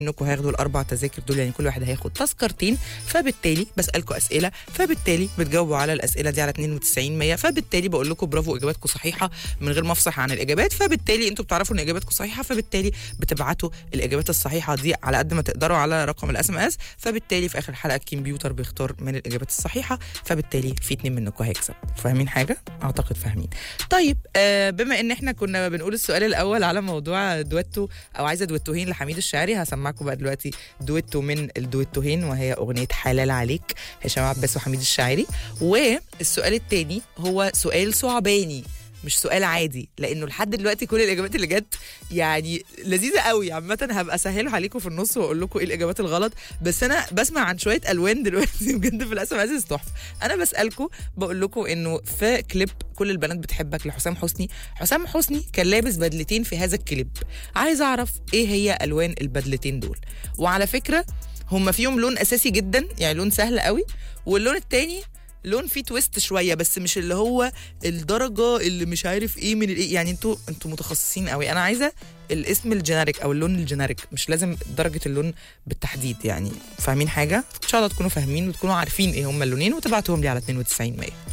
انكم هياخدوا الاربع تذاكر دول يعني كل واحد هياخد تذكرتين فبالتالي بسالكم اسئله فبالتالي بتجاوبوا على الاسئله دي على 92 100 فبالتالي بقول لكم برافو اجاباتكم صحيحه من غير ما افصح عن الاجابات فبالتالي انتوا بتعرفوا ان اجاباتكم صحيحه فبالتالي بتبعتوا الاجابات الصحيحه دي على قد ما تقدروا على رقم الاس ام اس فبالتالي في اخر الحلقه الكمبيوتر بيختار من الاجابات الصحيحه فبالتالي في اتنين منكم هيكسب فاهمين حاجه اعتقد فاهمين طيب آه بما ان احنا كنا بنقول السؤال الاول على موضوع دويتو او عايزه دويتوهين لحميد الشاعري هسمعكم بقى دلوقتي دويتو من الدويتوهين وهي اغنيه حلال عليك هشام عباس وحميد الشاعري والسؤال الثاني هو سؤال صعباني مش سؤال عادي لانه لحد دلوقتي كل الاجابات اللي جت يعني لذيذه قوي عامه هبقى اسهله عليكم في النص واقول لكم ايه الاجابات الغلط بس انا بسمع عن شويه الوان دلوقتي بجد في الاس ام اس تحفه انا بسالكم بقول لكم انه في كليب كل البنات بتحبك لحسام حسني حسام حسني كان لابس بدلتين في هذا الكليب عايز اعرف ايه هي الوان البدلتين دول وعلى فكره هم فيهم لون اساسي جدا يعني لون سهل قوي واللون التاني لون فيه تويست شويه بس مش اللي هو الدرجه اللي مش عارف ايه من الايه يعني انتوا انتوا متخصصين قوي انا عايزه الاسم الجينيريك او اللون الجينيريك مش لازم درجه اللون بالتحديد يعني فاهمين حاجه ان شاء الله تكونوا فاهمين وتكونوا عارفين ايه هم اللونين وتبعتوهم لي على 92 100